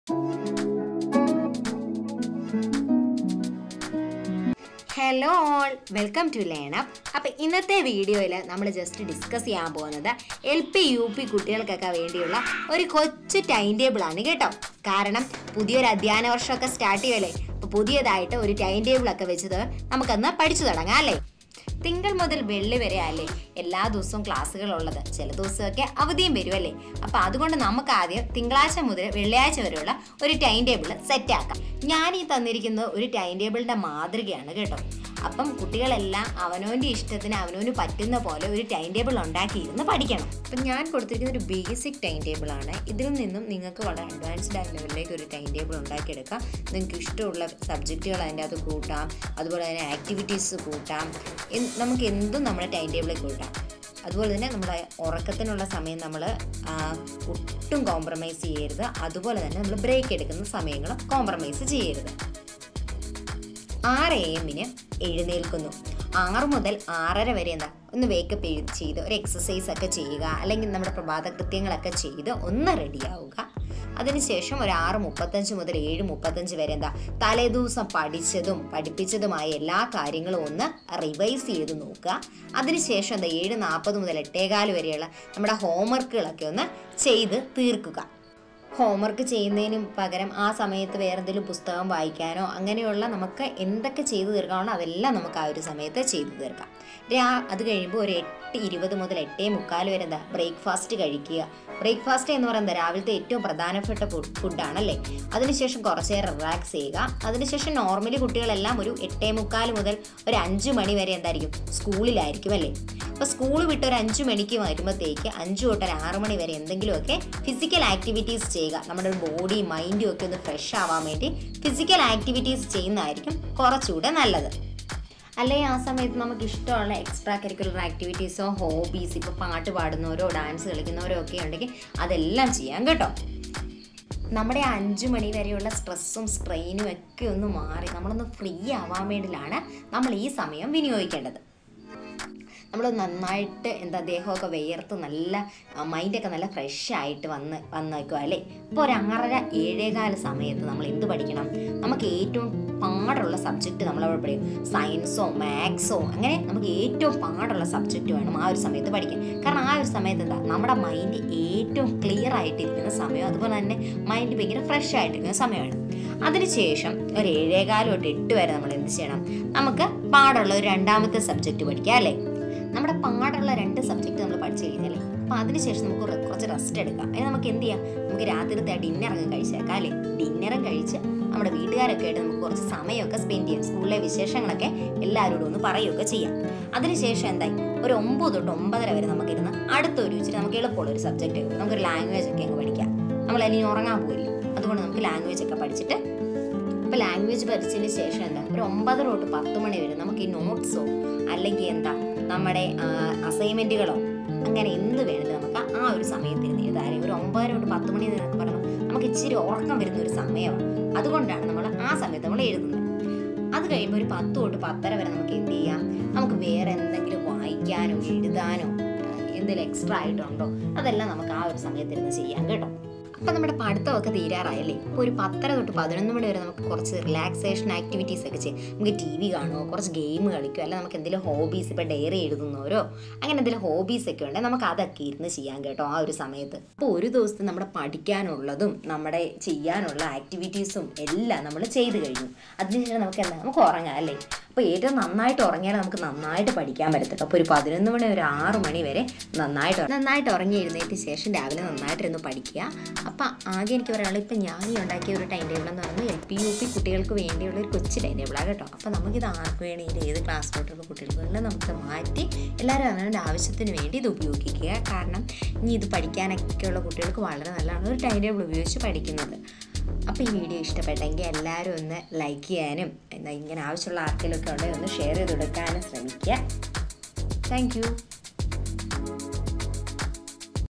hello all welcome to LearnUp അപ്പോൾ ഇന്നത്തെ വീഡിയോയിൽ നമ്മൾ ജസ്റ്റ് ഡിസ്കസ് ചെയ്യാൻ പോകുന്നത് എൽ പി യു പി കുട്ടികൾക്കൊക്കെ വേണ്ടിയുള്ള ഒരു കൊച്ചു ടൈം ടേബിളാണ് കേട്ടോ കാരണം പുതിയൊരു അധ്യയന വർഷമൊക്കെ സ്റ്റാർട്ട് ചെയ്യുമല്ലേ അപ്പോൾ പുതിയതായിട്ട് ഒരു ടൈം ടേബിളൊക്കെ വെച്ചത് നമുക്കൊന്ന് പഠിച്ചു തുടങ്ങാം അല്ലേ തിങ്കൾ മുതൽ വെള്ളി വരെ അല്ലേ എല്ലാ ദിവസവും ക്ലാസ്സുകൾ ഉള്ളത് ചില ദിവസമൊക്കെ അവധിയും വരുമല്ലേ അപ്പോൾ അതുകൊണ്ട് നമുക്ക് ആദ്യം തിങ്കളാഴ്ച മുതൽ വെള്ളിയാഴ്ച വരെയുള്ള ഒരു ടൈം ടേബിൾ സെറ്റ് ആക്കാം ഞാൻ ഈ തന്നിരിക്കുന്നത് ഒരു ടൈം ടേബിളിൻ്റെ മാതൃകയാണ് കേട്ടോ അപ്പം കുട്ടികളെല്ലാം അവനവൻ്റെ ഇഷ്ടത്തിന് അവനവന് പറ്റുന്ന പോലെ ഒരു ടൈം ടേബിൾ ഉണ്ടാക്കിയിരുന്ന് പഠിക്കണം അപ്പം ഞാൻ കൊടുത്തിരിക്കുന്ന ഒരു ബേസിക് ടൈം ടേബിളാണ് ഇതിൽ നിന്നും നിങ്ങൾക്ക് വളരെ അഡ്വാൻസ്ഡ് ആയ ലെവലിലേക്ക് ഒരു ടൈം ടേബിൾ ഉണ്ടാക്കിയെടുക്കാം നിങ്ങൾക്ക് ഇഷ്ടമുള്ള സബ്ജക്റ്റുകൾ അതിൻ്റെ അകത്ത് കൂട്ടാം അതുപോലെ തന്നെ ആക്ടിവിറ്റീസ് കൂട്ടാം എന്ത് നമുക്ക് എന്തും നമ്മുടെ ടൈം ടേബിളിൽ കൂട്ടാം അതുപോലെ തന്നെ നമ്മുടെ ഉറക്കത്തിനുള്ള സമയം നമ്മൾ ഒട്ടും കോംപ്രമൈസ് ചെയ്യരുത് അതുപോലെ തന്നെ നമ്മൾ ബ്രേക്ക് എടുക്കുന്ന സമയങ്ങളും കോംപ്രമൈസ് ചെയ്യരുത് ആറ് എ എമ്മിന് എഴുന്നേൽക്കുന്നു ആറ് മുതൽ ആറര വരെ എന്താ ഒന്ന് വേക്കപ്പ് ചെയ്ത് ഒരു എക്സസൈസ് ഒക്കെ ചെയ്യുക അല്ലെങ്കിൽ നമ്മുടെ പ്രഭാത കൃത്യങ്ങളൊക്കെ ചെയ്ത് ഒന്ന് റെഡിയാവുക അതിനുശേഷം ഒരു ആറ് മുപ്പത്തഞ്ച് മുതൽ ഏഴ് മുപ്പത്തഞ്ച് വരെ എന്താ തലേദിവസം പഠിച്ചതും പഠിപ്പിച്ചതുമായ എല്ലാ കാര്യങ്ങളും ഒന്ന് റിവൈസ് ചെയ്ത് നോക്കുക അതിനുശേഷം എന്താ ഏഴ് നാൽപ്പത് മുതൽ എട്ടേകാല് വരെയുള്ള നമ്മുടെ ഹോംവർക്കുകളൊക്കെ ഒന്ന് ചെയ്ത് തീർക്കുക ഹോംവർക്ക് ചെയ്യുന്നതിനും പകരം ആ സമയത്ത് വേറെ എന്തെങ്കിലും പുസ്തകം വായിക്കാനോ അങ്ങനെയുള്ള നമുക്ക് എന്തൊക്കെ ചെയ്തു തീർക്കാമോ അതെല്ലാം നമുക്ക് ആ ഒരു സമയത്ത് ചെയ്തു തീർക്കാം രാ അത് കഴിയുമ്പോൾ ഒരു എട്ട് ഇരുപത് മുതൽ എട്ടേ മുക്കാൽ വരെ എന്താ ബ്രേക്ക്ഫാസ്റ്റ് കഴിക്കുക ബ്രേക്ക്ഫാസ്റ്റ് എന്ന് പറയുന്നത് രാവിലത്തെ ഏറ്റവും പ്രധാനപ്പെട്ട ഫുഡാണല്ലേ അതിനുശേഷം കുറച്ച് നേരം റിലാക്സ് ചെയ്യുക അതിനുശേഷം നോർമലി കുട്ടികളെല്ലാം ഒരു എട്ടേ മുക്കാൽ മുതൽ ഒരു അഞ്ച് മണി വരെ എന്തായിരിക്കും സ്കൂളിലായിരിക്കും അല്ലേ അപ്പോൾ സ്കൂൾ വിട്ട് ഒരു അഞ്ച് മണിക്ക് വരുമ്പോഴത്തേക്ക് അഞ്ച് തൊട്ട് ഒരു ആറ് മണി വരെ എന്തെങ്കിലുമൊക്കെ ഫിസിക്കൽ ആക്ടിവിറ്റീസ് ചെയ്യുക നമ്മുടെ ബോഡി മൈൻഡും ഒക്കെ ഒന്ന് ഫ്രഷ് ആവാൻ വേണ്ടി ഫിസിക്കൽ ആക്ടിവിറ്റീസ് ചെയ്യുന്നതായിരിക്കും കുറച്ചുകൂടെ നല്ലത് അല്ലെങ്കിൽ ആ സമയത്ത് നമുക്ക് ഇഷ്ടമുള്ള എക്സ്ട്രാ കരിക്കുലർ ആക്ടിവിറ്റീസോ ഹോബീസ് ഇപ്പോൾ പാട്ട് പാടുന്നവരോ ഡാൻസ് കളിക്കുന്നവരോ ഒക്കെ ഉണ്ടെങ്കിൽ അതെല്ലാം ചെയ്യാം കേട്ടോ നമ്മുടെ അഞ്ചു മണി വരെയുള്ള സ്ട്രെസ്സും സ്ട്രെയിനും ഒക്കെ ഒന്ന് മാറി നമ്മളൊന്ന് ഫ്രീ ആവാൻ വേണ്ടിയിലാണ് നമ്മൾ ഈ സമയം വിനിയോഗിക്കേണ്ടത് നമ്മൾ നന്നായിട്ട് എന്താ ദേഹമൊക്കെ വിയർത്ത് നല്ല മൈൻഡൊക്കെ നല്ല ഫ്രഷ് ആയിട്ട് വന്ന് വന്നേക്കുക അല്ലേ ഇപ്പോൾ ഒരു ആറര ഏഴേകാല സമയത്ത് നമ്മൾ എന്ത് പഠിക്കണം നമുക്ക് ഏറ്റവും പാടുള്ള സബ്ജക്റ്റ് നമ്മളവിടെ പഠിക്കും സയൻസോ മാത്സോ അങ്ങനെ നമുക്ക് ഏറ്റവും പാടുള്ള സബ്ജക്റ്റ് വേണം ആ ഒരു സമയത്ത് പഠിക്കാൻ കാരണം ആ ഒരു സമയത്ത് എന്താ നമ്മുടെ മൈൻഡ് ഏറ്റവും ക്ലിയർ ആയിട്ടിരിക്കുന്ന സമയം അതുപോലെ തന്നെ മൈൻഡ് ഭയങ്കര ഫ്രഷ് ആയിട്ടിരിക്കുന്ന സമയമാണ് അതിനുശേഷം ഒരു ഏഴേകാലം തൊട്ട് എട്ട് വരെ നമ്മൾ എന്ത് ചെയ്യണം നമുക്ക് പാടുള്ള ഒരു രണ്ടാമത്തെ സബ്ജക്റ്റ് പഠിക്കാം അല്ലേ നമ്മുടെ പാടുള്ള രണ്ട് സബ്ജക്റ്റ് നമ്മൾ പഠിച്ചു കഴിഞ്ഞാലേ അപ്പോൾ അതിനുശേഷം നമുക്ക് ഒരു- കുറച്ച് റെസ്റ്റ് എടുക്കാം അതിന് നമുക്ക് എന്ത് ചെയ്യാം നമുക്ക് രാത്രിത്തെ ഡിന്നർ അങ്ങ് കഴിച്ചേക്കാം അല്ലേ ഡിന്നറും കഴിച്ച് നമ്മുടെ വീട്ടുകാരൊക്കെ ആയിട്ട് നമുക്ക് കുറച്ച് സമയമൊക്കെ സ്പെൻഡ് ചെയ്യാം സ്കൂളിലെ വിശേഷങ്ങളൊക്കെ എല്ലാവരോടും ഒന്ന് പറയുകയൊക്കെ ചെയ്യാം അതിനുശേഷം എന്തായി ഒരു ഒമ്പത് തൊട്ട് ഒമ്പതര വരെ നമുക്കിരുന്ന് അടുത്തൊരു വെച്ചിട്ട് നമുക്ക് എളുപ്പമുള്ള ഒരു സബ്ജക്റ്റ് നമുക്കൊരു ലാംഗ്വേജ് ഒക്കെ അങ്ങ് പഠിക്കാം നമ്മൾ ഇനി ഉറങ്ങാൻ പോയില്ല അതുകൊണ്ട് നമുക്ക് ലാംഗ്വേജ് ഒക്കെ പഠിച്ചിട്ട് ഇപ്പോൾ ലാംഗ്വേജ് പഠിച്ചതിന് ശേഷം എന്താ ഒരു ഒമ്പതര തൊട്ട് പത്ത് മണി വരെ നമുക്ക് ഈ നോട്ട്സോ അല്ലെങ്കിൽ എന്താ നമ്മുടെ അസൈൻമെൻറ്റുകളോ അങ്ങനെ എന്ത് വേണമെങ്കിലും നമുക്ക് ആ ഒരു സമയത്ത് ഇരുന്ന് എഴുതാറ് ഒരു ഒമ്പതര തൊട്ട് പത്ത് മണി എന്നൊക്കെ പറഞ്ഞാൽ നമുക്ക് ഇച്ചിരി ഉറക്കം വരുന്ന ഒരു സമയമാണ് അതുകൊണ്ടാണ് നമ്മൾ ആ സമയത്ത് നമ്മൾ എഴുതുന്നത് അത് കഴിയുമ്പോൾ ഒരു പത്ത് തൊട്ട് പത്തര വരെ നമുക്ക് എന്ത് ചെയ്യാം നമുക്ക് വേറെ എന്തെങ്കിലും വായിക്കാനോ എഴുതാനോ എന്തെങ്കിലും എക്സ്ട്രാ ആയിട്ടുണ്ടോ അതെല്ലാം നമുക്ക് ആ ഒരു സമയത്തിരുന്ന് ചെയ്യാം കേട്ടോ അപ്പം നമ്മുടെ പഠിത്തമൊക്കെ തീരാറായല്ലേ ഇപ്പോൾ ഒരു പത്തര തൊട്ട് പതിനൊന്ന് മണി വരെ നമുക്ക് കുറച്ച് റിലാക്സേഷൻ ആക്ടിവിറ്റീസ് ഒക്കെ ചെയ്യാം നമുക്ക് ടി വി കാണുമോ കുറച്ച് ഗെയിം കളിക്കുമോ അല്ലെങ്കിൽ നമുക്ക് എന്തെങ്കിലും ഹോബീസ് ഇപ്പോൾ ഡയറി എഴുതുന്നവരോ അങ്ങനെ എന്തെങ്കിലും ഹോബീസ് ഒക്കെ ഉണ്ടെങ്കിൽ നമുക്ക് അതൊക്കെ ഇരുന്ന് ചെയ്യാം കേട്ടോ ആ ഒരു സമയത്ത് അപ്പോൾ ഒരു ദിവസത്തെ നമ്മുടെ പഠിക്കാനുള്ളതും നമ്മുടെ ചെയ്യാനുള്ള ആക്ടിവിറ്റീസും എല്ലാം നമ്മൾ ചെയ്ത് കഴിഞ്ഞു അതിനുശേഷം നമുക്ക് എന്താ നമുക്ക് ഉറങ്ങാം അല്ലേ അപ്പോൾ ഏറ്റവും നന്നായിട്ട് ഉറങ്ങിയാൽ നമുക്ക് നന്നായിട്ട് പഠിക്കാൻ പറ്റത്തുള്ളൂ അപ്പോൾ ഒരു പതിനൊന്ന് മണി ഒരു ആറ് മണി വരെ നന്നായിട്ട് നന്നായിട്ട് ഉറങ്ങി എഴുന്നേറ്റ് ശേഷം രാവിലെ നന്നായിട്ടിരുന്ന് പഠിക്കുക അപ്പം ആകെ എനിക്ക് പറയാനുള്ളത് ഇപ്പം ഞാൻ ഈ ഉണ്ടാക്കിയ ഒരു ടൈം ടേബിൾ എന്ന് പറയുന്നത് എൽ പി യു പി കുട്ടികൾക്ക് വേണ്ടിയുള്ള ഒരു കൊച്ചു ടൈം ടേബിളാണ് കേട്ടോ അപ്പം നമുക്കിത് ആർക്ക് വേണമെങ്കിലും ഏത് ക്ലാസ്സിലോട്ടുള്ള കുട്ടികൾക്ക് വേണമെങ്കിലും നമുക്ക് മാറ്റി എല്ലാവരും അവനവൻ്റെ ആവശ്യത്തിന് വേണ്ടി ഇത് ഉപയോഗിക്കുക കാരണം ഇനി ഇത് പഠിക്കാനൊക്കെയുള്ള കുട്ടികൾക്ക് വളരെ നല്ലതാണ് ഒരു ടൈം ടേബിൾ ഉപയോഗിച്ച് പഠിക്കുന്നത് അപ്പോൾ ഈ വീഡിയോ ഇഷ്ടപ്പെട്ടെങ്കിൽ എല്ലാവരും ഒന്ന് ലൈക്ക് ചെയ്യാനും എന്താ ഇങ്ങനെ ആവശ്യമുള്ള ആർക്കെങ്കിലും ഒക്കെ ഉണ്ടെങ്കിൽ ഒന്ന് ഷെയർ ചെയ്ത് കൊടുക്കാനും ശ്രമിക്കുക താങ്ക് യു